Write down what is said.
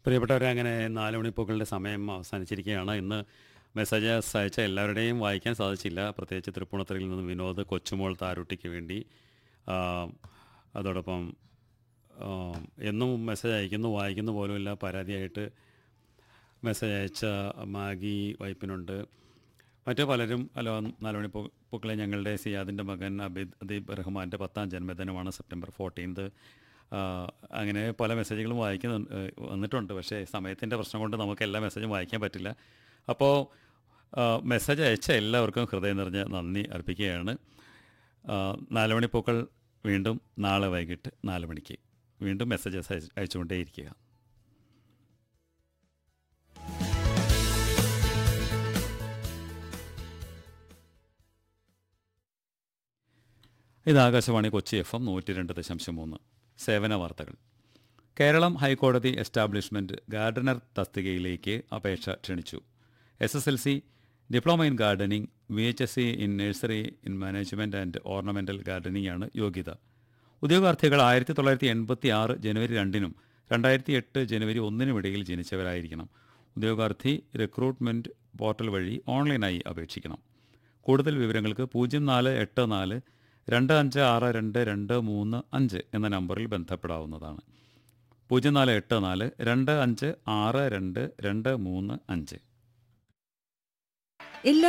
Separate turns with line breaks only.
പ്രിയപ്പെട്ടവരെ അങ്ങനെ നാല് മണിപ്പൂക്കളുടെ സമയം അവസാനിച്ചിരിക്കുകയാണ് ഇന്ന് മെസ്സേജസ് അയച്ച എല്ലാവരുടെയും വായിക്കാൻ സാധിച്ചില്ല പ്രത്യേകിച്ച് തൃപ്പൂണിത്തറയിൽ നിന്ന് വിനോദ് കൊച്ചുമോൾ താരുട്ടിക്ക് വേണ്ടി ആ, അതോടൊപ്പം ആ, എന്നും മെസ്സേജ് അയക്കുന്നു വായിക്കുന്നു പോലുമില്ല പരാതിയായിട്ട് മെസ്സേജ് അയച്ച മാഗി വൈപ്പിനുണ്ട് മറ്റു പലരും ഹലോ നാലുമണി പൂ- പൂക്കളെ ഞങ്ങളുടെ സിയാദിൻ്റെ മകൻ അബിദ് അദീബ് റഹ്മാൻ്റെ പത്താം ജന്മദിനമാണ് സെപ്റ്റംബർ ഫോർട്ടീൻത് അങ്ങനെ പല മെസ്സേജുകളും വായിക്കുന്നു ഏഹ് വന്നിട്ടുണ്ട് പക്ഷേ സമയത്തിൻ്റെ പ്രശ്നം കൊണ്ട് നമുക്ക് എല്ലാ മെസ്സേജും വായിക്കാൻ പറ്റില്ല അപ്പോൾ മെസ്സേജ് അയച്ച എല്ലാവർക്കും ഹൃദയം നിറഞ്ഞ നന്ദി അർപ്പിക്കുകയാണ് ആ, നാലുമണി പൂക്കൾ വീണ്ടും നാളെ വൈകിട്ട് നാല് മണിക്ക് വീണ്ടും മെസ്സേജസ് അയച്ച് അയച്ചുകൊണ്ടേയിരിക്കുക ഇത് ആകാശവാണി കൊച്ചി എഫ് എം നൂറ്റി രണ്ട് ദശാംശം മൂന്ന് സേവന വാർത്തകൾ കേരളം ഹൈക്കോടതി എസ്റ്റാബ്ലിഷ്മെൻറ്റ് ഗാർഡനർ തസ്തികയിലേക്ക് അപേക്ഷ ക്ഷണിച്ചു S S L C diploma in gardening V H S C in nursery in management and ornamental gardening ആണ് യോഗ്യത ഉദ്യോഗാർത്ഥികൾ ആയിരത്തി തൊള്ളായിരത്തി എൺപത്തി ആറ് ജനുവരി രണ്ടിനും രണ്ടായിരത്തി എട്ട് ജനുവരി ഒന്നിനും ഇടയിൽ ജനിച്ചവരായിരിക്കണം ഉദ്യോഗാർത്ഥി റിക്രൂട്ട്മെൻറ്റ് പോർട്ടൽ വഴി ഓൺലൈനായി അപേക്ഷിക്കണം കൂടുതൽ വിവരങ്ങൾക്ക് പൂജ്യം നാല് എട്ട് നാല് രണ്ട് അഞ്ച് ആറ് രണ്ട് രണ്ട് മൂന്ന് അഞ്ച് എന്ന നമ്പറിൽ ബന്ധപ്പെടാവുന്നതാണ് പൂജ്യം നാല് എട്ട് നാല് രണ്ട് അഞ്ച് ആറ് രണ്ട് രണ്ട് മൂന്ന് അഞ്ച്
എല്ലാ